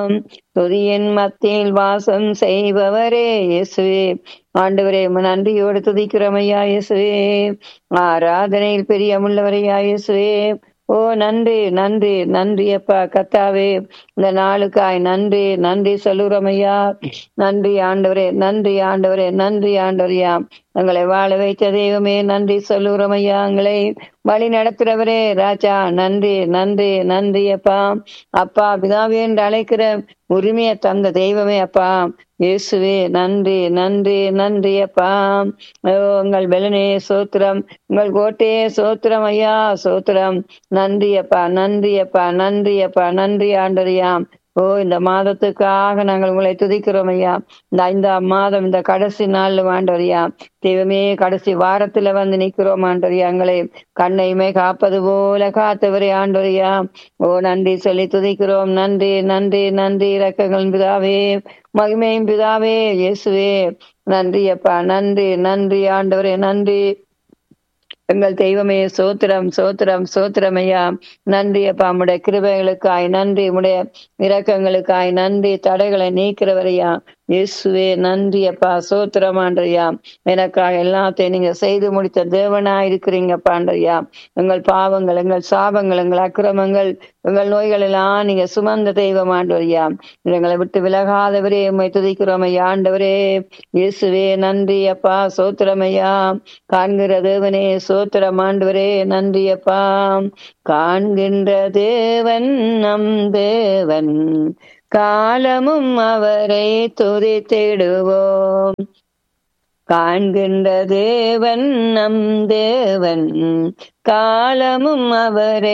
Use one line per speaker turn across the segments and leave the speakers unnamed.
துதியின் மத்தியில் வாசம் செய்பவரே இயேசுவே ஆண்டவரே உம்மை நன்றியோடு துதிக்கிறோம் ஐயா இயேசுவே ஆராதனையில் பிரியமுள்ளவரையா இயேசுவே ஓ நன்றி நன்றி நன்றி அப்பா கத்தாவே இந்த நாளுக்காய் நன்றி நன்றி சொல்லுறோம் ஐயா நன்றி ஆண்டவரே நன்றி ஆண்டவரே நன்றி ஆண்டவரையா எங்களை வாழ வைத்த தெய்வமே நன்றி சொல்லுறோம் ஐயா எங்களை வழி நடத்துறவரே ராஜா நன்றி நன்றி நன்றி அப்பா அப்பா பிதாவே என்று அழைக்கிற உரிமையை தந்த தெய்வமே அப்பா இயேசுவே நன்றி நன்றி நன்றி அப்பா ஓ, உங்கள் பெலனே சோத்திரம் உங்கள் கோட்டையே சோத்திரம் ஐயா சோத்திரம் நன்றி அப்பா நன்றி அப்பா நன்றி அப்பா நன்றி ஆண்டரியாம் ஓ இந்த மாதத்துக்காக நாங்கள் உங்களை துதிக்கிறோம் ஐயா இந்த ஐந்தாம் மாதம் இந்த கடைசி நாள் ஆண்டவரியா தெய்வமே கடைசி வாரத்துல வந்து நிக்கிறோம் ஆண்டவரியா எங்களை கண்ணையுமே காப்பது போல காத்தவரே ஆண்டவரியா ஓ நன்றி சொல்லி துதிக்கிறோம் நன்றி நன்றி நன்றி இறக்கங்கள் பிதாவே மகிமையும் பிதாவே இயேசுவே நன்றி அப்பா நன்றி நன்றி ஆண்டவரே நன்றி எங்கள் தெய்வமே சோத்திரம் சோத்திரம் சோத்திரமையா நன்றி அப்பா உம்முடைய கிருபைகளுக்காய் நன்றி உம்முடைய இரக்கங்களுக்காய் நன்றி தடைகளை நீக்கிறவரையா இயேசுவே நன்றி அப்பா சோத்திரமாண்டறியா எனக்காக எல்லாத்தையும் நீங்க செய்து முடித்த தேவனா இருக்கிறீங்க பாண்டறியா எங்கள் பாவங்கள் எங்கள் சாபங்கள் எங்கள் அக்கிரமங்கள் எங்கள் நோய்கள் எல்லாம் நீங்க சுமந்த தெய்வம் ஆண்டவரியா எங்களை விட்டு விலகாதவரே உம்மை துதிக்கிறோம் ஐயா ஆண்டவரே இயேசுவே நன்றி அப்பா சோத்திரமையா காண்கிற தேவனே சோத்திரம் ஆண்டவரே நன்றி அப்பா காண்கின்ற தேவன் நம் தேவன் காலமும் அவரை துதித்திடுவோம் காண்கின்ற தேவன் நம் தேவன் காலமும் அவரை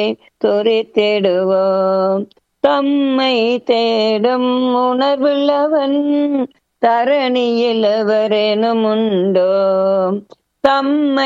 துரித்திடுவோம் தம்மை தேடும் உணர்வுள்ளவன் தரணியில் அவரேனும் உண்டோ தம்மை